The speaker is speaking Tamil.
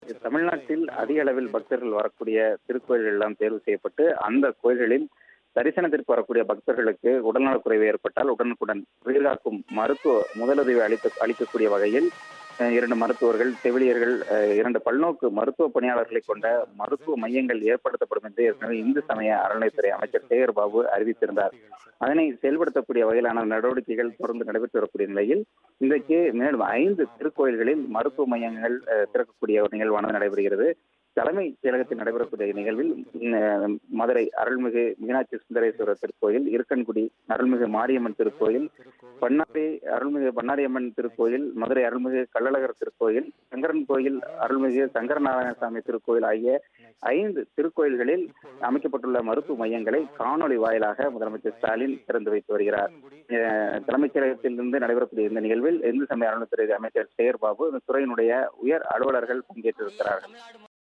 தமிழ்நாட்டில் அதிக அளவில் பக்தர்கள் வரக்கூடிய திருக்கோயில்கள் எல்லாம் தேர்வு செய்யப்பட்டு அந்த கோயில்களில் தரிசனத்திற்கு வரக்கூடிய பக்தர்களுக்கு உடல்நலக்குறைவு ஏற்பட்டால் உடனுக்குடன் உயிர்காக்கும் மருத்துவ முதலுதவி அளிக்க அளிக்கக்கூடிய வகையில் அஹ், இரண்டு மருத்துவர்கள் செவிலியர்கள் அஹ், இரண்டு பல்நோக்கு மருத்துவ பணியாளர்களை கொண்ட மருத்துவ மையங்கள் ஏற்படுத்தப்படும் என்று ஏற்கனவே இந்து சமய அறநிலைத்துறை அமைச்சர் சேகர் பாபு அறிவித்திருந்தார் அதனை செயல்படுத்தக்கூடிய வகையிலான நடவடிக்கைகள் தொடர்ந்து நடைபெற்று வரக்கூடிய நிலையில் இன்றைக்கு மேலும் ஐந்து திருக்கோயில்களில் மருத்துவ மையங்கள் அஹ், திறக்கக்கூடிய ஒரு நிகழ்வானது நடைபெறுகிறது தலைமைச் செயலகத்தில் நடைபெறக்கூடிய நிகழ்வில் உம், மதுரை அருள்மிகு மீனாட்சி சுந்தரேஸ்வரர் திருக்கோயில் இருக்கன்குடி அருள்மிகு மாரியம்மன் திருக்கோயில் பண்ணாரி அருள்மிகு பண்ணாரியம்மன் திருக்கோயில் மதுரை அருள்மிகு கள்ளழகர் திருக்கோயில் சங்கரன் கோயில் அருள்மிகு சங்கரநாராயணசாமி திருக்கோயில் ஆகிய ஐந்து திருக்கோயில்களில் அமைக்கப்பட்டுள்ள மருத்துவ மையங்களை காணொளி வாயிலாக முதலமைச்சர் ஸ்டாலின் திறந்து வைத்து வருகிறார் அஹ், தலைமைச் செயலகத்திலிருந்து நடைபெறக்கூடிய இந்த நிகழ்வில் இந்து சமய அறநிலைத்துறை அமைச்சர் சேகர் பாபு இந்த துறையினுடைய உயர் அலுவலர்கள் பங்கேற்றிருக்கிறார்கள்